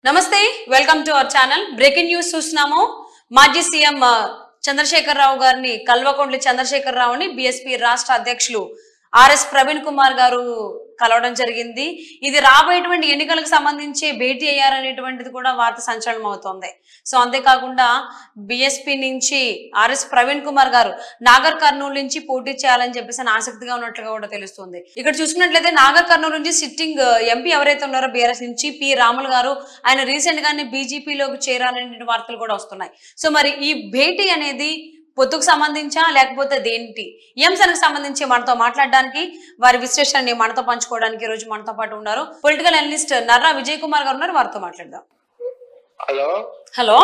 నమస్తే welcome to our channel breaking news చూస్తున్నాము మాజీ సీఎం ఆ, చంద్రశేఖర్ రావు గారిని కల్వకొండ్లి చంద్రశేఖర్ రావుని బిఎస్పీ రాష్ట్ర అధ్యక్షులు ఆర్ఎస్ ప్రవీణ్ కుమార్ గారు కలవడం జరిగింది ఇది రాబోయేటువంటి ఎన్నికలకు సంబంధించి భేటీ అయ్యారనేటువంటిది కూడా వార్త సంచలనం అవుతోంది సో అంతేకాకుండా బిఎస్పీ నుంచి ఆర్ఎస్ ప్రవీణ్ కుమార్ గారు నాగర్ కర్నూలు నుంచి పోటీ చేయాలని చెప్పేసి అని ఆసక్తిగా ఉన్నట్లుగా కూడా తెలుస్తుంది ఇక్కడ చూసుకున్నట్లయితే నాగర్ కర్నూలు నుంచి సిట్టింగ్ ఎంపీ ఎవరైతే ఉన్నారో బీఆర్ఎస్ నుంచి పి రాములు గారు ఆయన రీసెంట్ గానే బీజేపీలోకి చేరాలనే వార్తలు కూడా వస్తున్నాయి సో మరి ఈ భేటీ అనేది పొత్తుకు సంబంధించా లేకపోతే దేంటి ఈ అంశానికి సంబంధించి మనతో మాట్లాడడానికి వారి విశ్లేషణని మనతో పంచుకోవడానికి ఈ రోజు మనతో పాటు ఉన్నారు పొలిటికల్ అనలిస్ట్ నర్రా విజయ్ కుమార్ గారు ఉన్నారు వారితో మాట్లాడదాం హలో హలో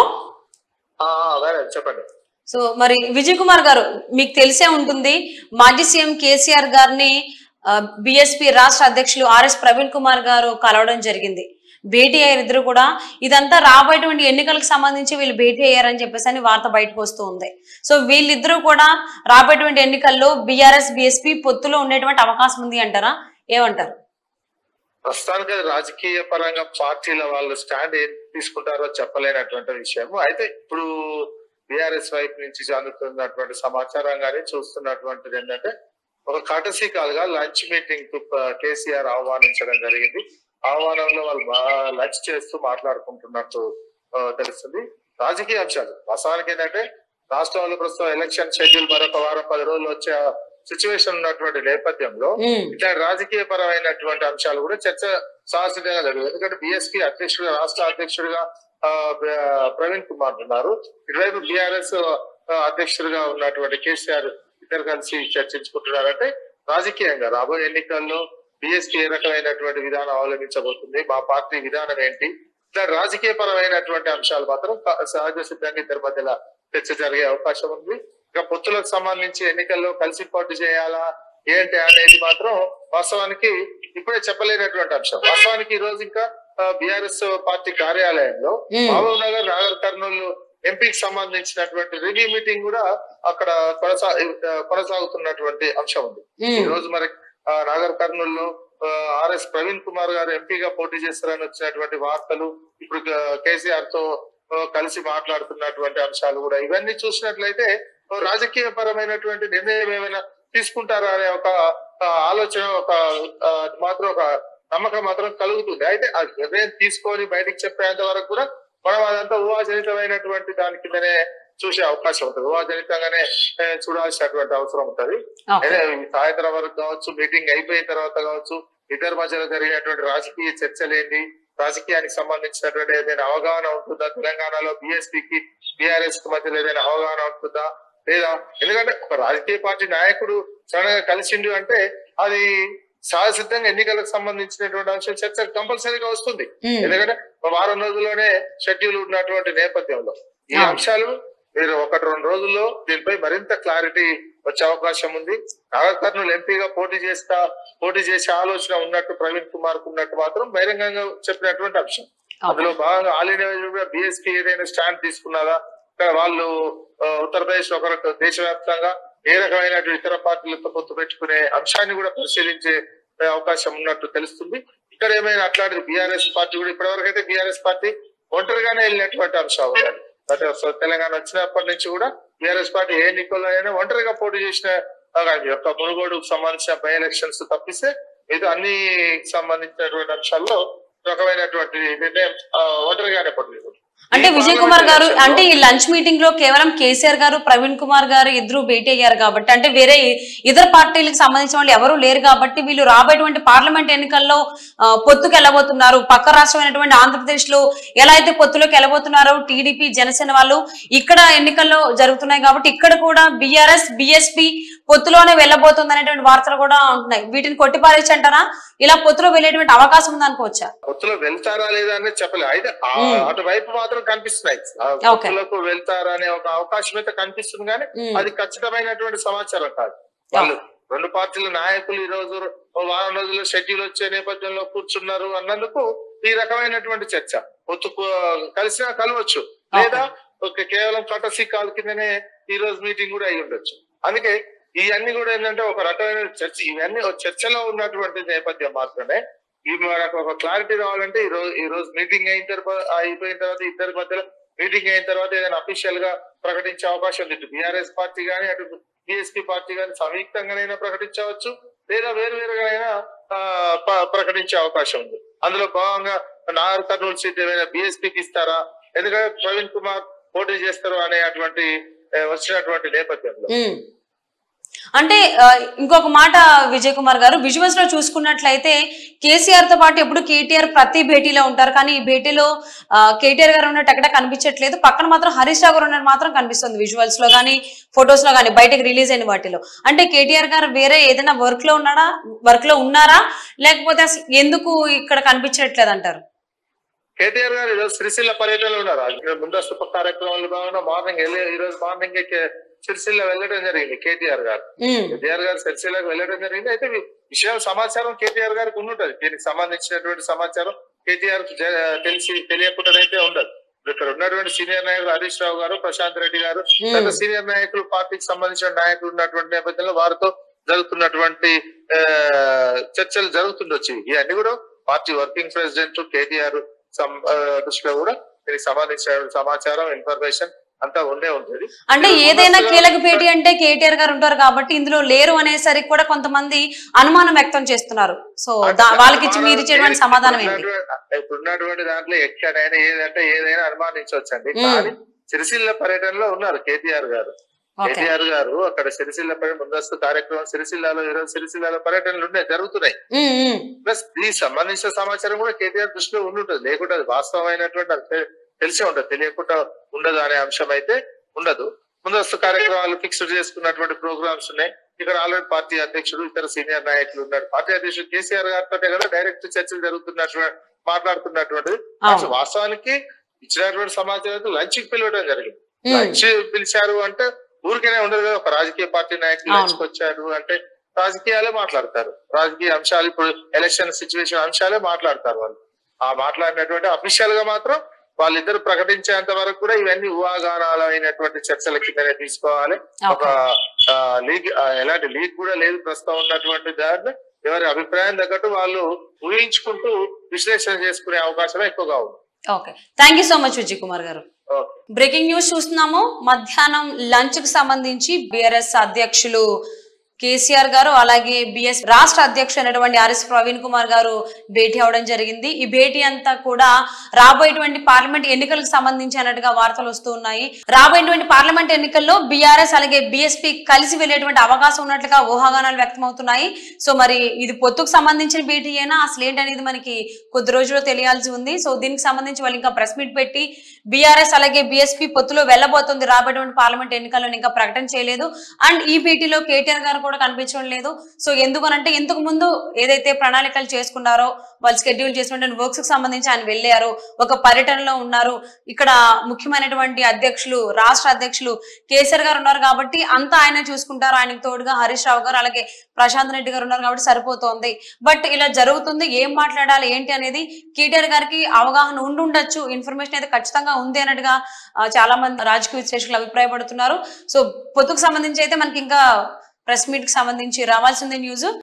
ఆ, అదే చెప్పండి సో మరి విజయ్ కుమార్ గారు మీకు తెలిసే ఉంటుంది మాజీ సీఎం కేసీఆర్ గారిని బిఎస్పీ రాష్ట్ర అధ్యక్షులు ఆర్ఎస్ ప్రవీణ్ కుమార్ గారు కలవడం జరిగింది భేటీ అయ్యారు ఇద్దరు కూడా ఇదంతా రాబోయేటువంటి ఎన్నికలకు సంబంధించి వీళ్ళు భేటీ అయ్యారని చెప్పేసి అని వార్త బయటకు వస్తూ ఉంది సో వీళ్ళిద్దరూ కూడా రాబోయేటువంటి ఎన్నికల్లో బీఆర్ఎస్ బిఎస్పీ పొత్తులో ఉండేటువంటి అవకాశం ఉంది అంటారా ఏమంటారు ప్రస్తుతానికి అది రాజకీయ పరంగా పార్టీల వాళ్ళు స్టాండ్ ఏం తీసుకుంటారో చెప్పలేనటువంటి విషయం అయితే ఇప్పుడు బీఆర్ఎస్ వైపు నుంచి అందుతున్నటువంటి సమాచారం కానీ చూస్తున్నటువంటిది ఏంటంటే ఒక కటసీ కాలుగా లంచ్ మీటింగ్ కు కేసీఆర్ ఆహ్వానించడం జరిగింది ఆహ్వానంలో వాళ్ళు లంచ్ చేస్తూ మాట్లాడుకుంటున్నట్టు ఆ, తెలుస్తుంది రాజకీయ అంశాలు వాస్తవానికి ఏంటంటే రాష్ట్రంలో ప్రస్తుతం ఎలక్షన్ షెడ్యూల్ మరొక వారం పది రోజులు వచ్చే సిచ్యువేషన్ ఉన్నటువంటి నేపథ్యంలో ఉమ్, ఇట్లా రాజకీయ పరమైనటువంటి అంశాలు కూడా చర్చ సాహసికంగా జరుగుతుంది ఎందుకంటే బిఎస్పీ అధ్యక్షుడిగా రాష్ట్ర అధ్యక్షుడిగా ఆ, ప్ర- ప్రవీణ్ కుమార్ ఉన్నారు ఇటువైపు బీఆర్ఎస్ అధ్యక్షుడిగా ఉన్నటువంటి కేసీఆర్ ఇద్దరు కలిసి చర్చించుకుంటున్నారంటే రాజకీయంగా రాబోయే ఎన్నికల్లో బిఎస్పీ ఏ రకమైనటువంటి విధానం అవలంబించబోతుంది మా పార్టీ విధానం ఏంటి ఇట్లా రాజకీయ పరమైనటువంటి అంశాలు మాత్రం క- సహజ సిద్ధంగా ఇద్దరి మధ్యలో చర్చ జరిగే అవకాశం ఉంది ఇక పొత్తులకు సంబంధించి ఎన్నికల్లో కలిసి పోటీ చేయాలా ఏంటి అనేది మాత్రం వాస్తవానికి ఇప్పుడే చెప్పలేనటువంటి అంశం వాస్తవానికి ఈ రోజు ఇంకా బిఆర్ఎస్ పార్టీ కార్యాలయంలో ఉమ్, మహబూబ్ నగర్ నాగర్ కర్నూలు ఎంపీకి సంబంధించినటువంటి రివ్యూ మీటింగ్ కూడా అక్కడ కొనసా ఆ, కొనసాగుతున్నటువంటి అంశం ఉంది ఈ ఉమ్, రోజు మరి ఆ, నాగర్ కర్నూలు ఆర్ఎస్ ప్రవీణ్ కుమార్ గారు ఎంపీగా పోటీ చేస్తారని వచ్చినటువంటి వార్తలు ఇప్పుడు కేసీఆర్ తో ఆ, కలిసి మాట్లాడుతున్నటువంటి అంశాలు కూడా ఇవన్నీ చూసినట్లయితే ఓ రాజకీయ పరమైనటువంటి నిర్ణయం ఏమైనా తీసుకుంటారా అనే ఒక ఆ, ఆలోచన ఒక ఆ, మాత్రం ఒక నమ్మకం మాత్రం కలుగుతుంది అయితే ఆ నిర్ణయం తీసుకొని బయటికి చెప్పేంత వరకు కూడా మనం అదంతా ఊహాజనితమైనటువంటి దాని కిందనే చూసే అవకాశం ఉంటుంది ఊహాజనితంగానే ఆ, చూడాల్సినటువంటి అవసరం ఉంటుంది ఓకే. అదే ఈ సాయంత్రం వరకు కావచ్చు మీటింగ్ అయిపోయిన తర్వాత కావచ్చు ఇద్దరి మధ్యలో జరిగినటువంటి రాజకీయ చర్చలేంటి రాజకీయానికి సంబంధించినటువంటి ఏదైనా అవగాహన ఉంటుందా తెలంగాణలో బిఎస్పీకి బిఆర్ఎస్ కి మధ్యలో ఏదైనా అవగాహన ఉంటుందా లేదా ఎందుకంటే ఒక రాజకీయ పార్టీ నాయకుడు సడన్ గా కలిసిండు అంటే అది సహసిద్ధంగా ఎన్నికలకు సంబంధించినటువంటి అంశం చర్చ కంపల్సరీగా వస్తుంది ఉమ్, ఎందుకంటే ఒక వారం రోజుల్లోనే షెడ్యూల్ ఉన్నటువంటి నేపథ్యంలో ఈ అవును. అంశాలు మీరు ఒకటి రెండు రోజుల్లో దీనిపై మరింత క్లారిటీ వచ్చే అవకాశం ఉంది నాగర్ కర్నూలు ఎంపీగా పోటీ చేస్తా పోటీ చేసే ఆలోచన ఉన్నట్టు ప్రవీణ్ కుమార్ కు ఉన్నట్టు మాత్రం బహిరంగంగా చెప్పినటువంటి అంశం ఓకే. అందులో భాగంగా ఆల్ ఇండియా బిఎస్పీ ఏదైనా స్టాండ్ తీసుకున్నారా ఇక్కడ వాళ్ళు ఆ, ఉత్తరప్రదేశ్ ఒక రక- దేశవ్యాప్తంగా ఏ రకమైనటువంటి ఇతర పార్టీలతో పొత్తు పెట్టుకునే అంశాన్ని కూడా పరిశీలించే ఆ, అవకాశం ఉన్నట్టు తెలుస్తుంది ఇక్కడ ఏమైనా అట్లాంటిది బీఆర్ఎస్ పార్టీ కూడా ఇప్పటివరకు అయితే బీఆర్ఎస్ పార్టీ ఒంటరిగానే వెళ్ళినటువంటి అంశం ఉన్నది గత స- తెలంగాణ వచ్చినప్పటి నుంచి కూడా బీఆర్ఎస్ పార్టీ ఏ ఎన్నికల్లో అయినా ఒంటరిగా పోటీ చేసిన ఆ, ఈ యొక్క మునుగోడుకు సంబంధించిన బై ఎలక్షన్స్ తప్పిస్తే ఇది అన్ని సంబంధించినటువంటి అంశాల్లో రకమైనటువంటి నిర్ణయం ఆ, ఒంటరిగానే పోటీ చేశారు. అంటే ఈ విజయ్ కుమార్ పార్లమెంట్ గారు ఎలక్షన్లో- అంటే ఈ లంచ్ మీటింగ్ లో కేవలం కేసీఆర్ గారు ప్రవీణ్ కుమార్ గారు ఇద్దరు భేటీ అయ్యారు కాబట్టి అంటే వేరే ఇతర పార్టీలకు సంబంధించిన వాళ్ళు ఎవరు లేరు కాబట్టి వీళ్ళు రాబోయేటువంటి పార్లమెంట్ ఎన్నికల్లో ఆ, పొత్తుకు వెళ్ళబోతున్నారు పక్క రాష్ట్రమైనటువంటి ఆంధ్రప్రదేశ్ లో ఎలా అయితే పొత్తులోకి వెళ్ళబోతున్నారో టీడీపీ జనసేన వాళ్ళు ఇక్కడ ఎన్నికల్లో జరుగుతున్నాయి కాబట్టి ఇక్కడ కూడా బీఆర్ఎస్ బిఎస్పి పొత్తులోనే వెళ్ళబోతుంది అనేటువంటి వార్తలు కూడా ఉంటున్నాయి వీటిని కొట్టిపారేచ్చంటారా ఇలా పొత్తులో వెళ్ళేటువంటి అవకాశం ఉంది అనుకోవచ్చా పొత్తులో వెళ్తారా లేదా అనేది చెప్పలేదు అయితే ఆ మ్మ్. అటువైపు మాత్రం కనిపిస్తున్నాయి ఆ ఓకే. పొత్తులకు వెళ్తారా అనే ఒక అవకాశం అయితే కనిపిస్తుంది కానీ ఉమ్, అది ఖచ్చితమైనటువంటి సమాచారం కాదు వాళ్ళు రెండు పార్టీల నాయకులు ఈ రోజు ఓ వారం రోజుల్లో షెడ్యూల్ వచ్చే నేపథ్యంలో కూర్చున్నారు అన్నందుకు ఈ రకమైనటువంటి చర్చ పొత్తు కలిసినా కలవచ్చు లేదా ఒక కేవలం కటసి కాల్ కిందనే ఈ రోజు మీటింగ్ కూడా అయి ఉండొచ్చు అందుకే ఇవన్నీ కూడా ఏంటంటే ఒక రకమైన చర్చ ఇవన్నీ ఒక చర్చలో ఉన్నటువంటి నేపథ్యం మాత్రమే ఈ మనకు ఒక క్లారిటీ రావాలంటే ఈ రోజు ఈ రోజు మీటింగ్ అయిన తర్వాత అయిపోయిన తర్వాత ఇద్దరి మధ్యలో మీటింగ్ అయిన తర్వాత ఏదైనా అఫీషియల్ గా ప్రకటించే అవకాశం ఉంది ఇటు బీఆర్ఎస్ పార్టీ కానీ అటు బిఎస్పీ పార్టీ కానీ సంయుక్తంగానైనా ప్రకటించవచ్చు లేదా వేరు వేరుగానైనా ఆ, ప- ప్రకటించే అవకాశం ఉంది అందులో భాగంగా నాగర్ కర్నూలు సీట్ ఏమైనా బీఎస్పీకి ఇస్తారా ఎందుకంటే ప్రవీణ్ కుమార్ పోటీ చేస్తారు అనేటువంటి ఆ, వచ్చినటువంటి నేపథ్యంలో ఉమ్. అంటే ఆ, ఇంకొక మాట విజయ్ కుమార్ గారు విజువల్స్ లో చూసుకున్నట్లయితే కేసీఆర్ తో పాటు ఎప్పుడు కేటీఆర్ ప్రతి భేటీలో ఉంటారు కానీ ఈ భేటీలో ఆ, కేటీఆర్ గారు ఉన్నట్టు ఎక్కడ కనిపించట్లేదు పక్కన మాత్రం హరీష్ రావు గారు ఉన్నట్టు మాత్రం కనిపిస్తుంది విజువల్స్ లో కానీ ఫొటోస్ లో కానీ బయటకు రిలీజ్ అయిన వాటిలో అంటే కేటీఆర్ గారు వేరే ఏదైనా వర్క్ లో ఉన్నాడా వర్క్ లో ఉన్నారా లేకపోతే అసలు ఎందుకు ఇక్కడ కనిపించట్లేదు అంటారు కేటీఆర్ గారు ఈరోజు సిరిసిల్ల పర్యటనలో ఉన్నారు ఇక్కడ ముందస్తు కార్యక్రమాలు భాగంగా మార్నింగ్ వెళ్ళి ఈ రోజు మార్నింగ్ సిరిసిల్ల వెళ్ళడం జరిగింది కేటీఆర్ గారు ఉమ్, కేటీఆర్ గారు సిరిసిల్లకు వెళ్ళడం జరిగింది అయితే వి- విషయం సమాచారం కేటీఆర్ గారికి ఉండుంటది దీనికి సంబంధించినటువంటి సమాచారం కేటీఆర్ కు జ- తెలిసి తెలియకుండానైతే ఉండదు ఇక్కడ ఉన్నటువంటి సీనియర్ నాయకులు హరీష్ రావు గారు ప్రశాంత్ రెడ్డి గారు ఉమ్, సీనియర్ నాయకులు పార్టీకి సంబంధించిన నాయకులు ఉన్నటువంటి నేపథ్యంలో వారితో జరుగుతున్నటువంటి ఆ, చర్చలు జరుగుతుండొచ్చు ఇవన్నీ కూడా పార్టీ వర్కింగ్ ప్రెసిడెంట్ కేటీఆర్ సం- ఆ, దృష్టిలో కూడా దీనికి సంబంధించిన సమాచారం ఇన్ఫర్మేషన్ అంతా ఉండే ఉంటుంది అంటే ఏదైనా కీలక భేటీ అంటే కేటీఆర్ గారు ఉంటారు కాబట్టి ఇందులో లేరు అనేసరికి కూడా కొంతమంది అనుమానం వ్యక్తం చేస్తున్నారు సో దా- వాళ్ళకి ఇచ్చి మీరు ఇచ్చేటువంటి సమాధానం ఏంటి ఇప్పుడున్నటువంటి- ఇప్పుడున్నటువంటి దాంట్లో ఎక్కడైనా ఏదంటే ఏదైనా అనుమానించవచ్చండి మ్మ్. కానీ సిరిసిల్ల పర్యటనలో ఉన్నారు కేటీఆర్ గారు ఓకే కేటీఆర్ గారు అక్కడ సిరిసిల్ల పర్యటన ముందస్తు కార్యక్రమం సిరిసిల్లాలో ఈరోజు సిరిసిల్లాలో పర్యటనలు ఉన్నాయి జరుగుతున్నాయి ఉమ్, ఉమ్, ప్లస్ దీనికి సంబంధించిన సమాచారం కూడా కేటీఆర్ దృష్టిలో ఉండుంటది లేకుంటే అది వాస్తవమైనటువంటి అది తె- తెలిసే ఉంటది తెలియకుండా ఉండదు అనే అంశం అయితే ఉండదు ముందస్తు కార్యక్రమాలు ఫిక్స్డ్ చేసుకున్నటువంటి ప్రోగ్రామ్స్ ఉన్నాయి ఇక్కడ ఆల్రెడీ పార్టీ అధ్యక్షుడు ఇతర సీనియర్ నాయకులు ఉన్నారు పార్టీ అధ్యక్షుడు కేసీఆర్ గారితో కదా డైరెక్ట్ చర్చలు జరుగుతున్నటువంటి మాట్లాడుతున్నటువంటిది అవును వాస్తవానికి ఇచ్చినటువంటి సమాచారం లంచ్ కి పిలవడం జరిగింది ఉమ్, లంచ్ పిలిచారు అంటే ఊరికేనే ఉండదు కదా ఒక రాజకీయ పార్టీ నాయకులు అవును. లంచ్ వచ్చారు అంటే రాజకీయాలే మాట్లాడతారు రాజకీయ అంశాలు ఇప్పుడు ఎలక్షన్ సిచ్యువేషన్ అంశాలే మాట్లాడతారు వాళ్ళు ఆ మాట్లాడినటువంటి అఫీషియల్ గా మాత్రం వాళ్ళిద్దరు ప్రకటించేంత వరకు కూడా ఇవన్నీ ఊహాగానాలు అయినటువంటి చర్చల కిందనే తీసుకోవాలి ఒక ఓకే లీగ్ ఎలాంటి లీగ్ కూడా లేదు ప్రస్తుతం ఉన్నటువంటి దాంట్లో ఎవరి అభిప్రాయం తగ్గట్టు వాళ్ళు ఊహించుకుంటూ విశ్లేషణ చేసుకునే అవకాశం ఎక్కువగా ఉంది okay thank you so much Vijay Kumar గారు ఓకే బ్రేకింగ్ న్యూస్ చూస్తున్నాము మధ్యాహ్నం లంచ్ కు సంబంధించి బిఆర్ఎస్ అధ్యక్షులు కేసీఆర్ గారు అలాగే బిఎస్ రాష్ట్ర అధ్యక్షుడు అయినటువంటి ఆర్ఎస్ ప్రవీణ్ కుమార్ గారు భేటీ అవడం జరిగింది ఈ భేటీ అంతా కూడా రాబోయేటువంటి పార్లమెంట్ ఎన్నికలకు సంబంధించి అన్నట్టుగా వార్తలు వస్తూ ఉన్నాయి రాబోయేటువంటి పార్లమెంట్ ఎన్నికల్లో బీఆర్ఎస్ అలాగే బిఎస్పీ కలిసి వెళ్ళేటువంటి అవకాశం ఉన్నట్లుగా ఊహాగానాలు వ్యక్తమవుతున్నాయి సో మరి ఇది పొత్తుకు సంబంధించిన భేటీ అయినా అసలు ఏంటనేది మనకి కొద్ది రోజుల్లో తెలియాల్సి ఉంది సో దీనికి సంబంధించి వాళ్ళు ఇంకా ప్రెస్ మీట్ పెట్టి బీఆర్ఎస్ అలాగే బీఎస్పీ పొత్తులో వెళ్ళబోతుంది రాబోయేటువంటి పార్లమెంట్ ఎన్నికల్లో ఇంకా ప్రకటన చేయలేదు అండ్ ఈ భేటీలో కేటీఆర్ గారు కూడా కనిపించడం లేదు సో ఎందుకనంటే ఇంతకు ముందు ఏదైతే ప్రణాళికలు చేసుకున్నారో వాళ్ళు షెడ్యూల్ చేసినటువంటి వర్క్స్ కి సంబంధించి ఆయన వెళ్ళారు ఒక పర్యటనలో ఉన్నారు ఇక్కడ ముఖ్యమైనటువంటి అధ్యక్షులు రాష్ట్ర అధ్యక్షులు కేసీఆర్ గారు ఉన్నారు కాబట్టి అంతా ఆయన చూసుకుంటారు ఆయనకు తోడుగా హరీష్ రావు గారు అలాగే ప్రశాంత్ రెడ్డి గారు ఉన్నారు కాబట్టి సరిపోతోంది బట్ ఇలా జరుగుతుంది ఏం మాట్లాడాలి ఏంటి అనేది కేటీఆర్ గారికి అవగాహన ఉండుండొచ్చు ఇన్ఫర్మేషన్ అయితే ఖచ్చితంగా ఉంది అన్నట్టుగా ఆ, చాలా మంది రాజకీయ విశ్లేషకులు అభిప్రాయపడుతున్నారు సో పొత్తుకు సంబంధించి అయితే మనకి ఇంకా ప్రెస్ మీట్ కి సంబంధించి రావాల్సిందే న్యూస్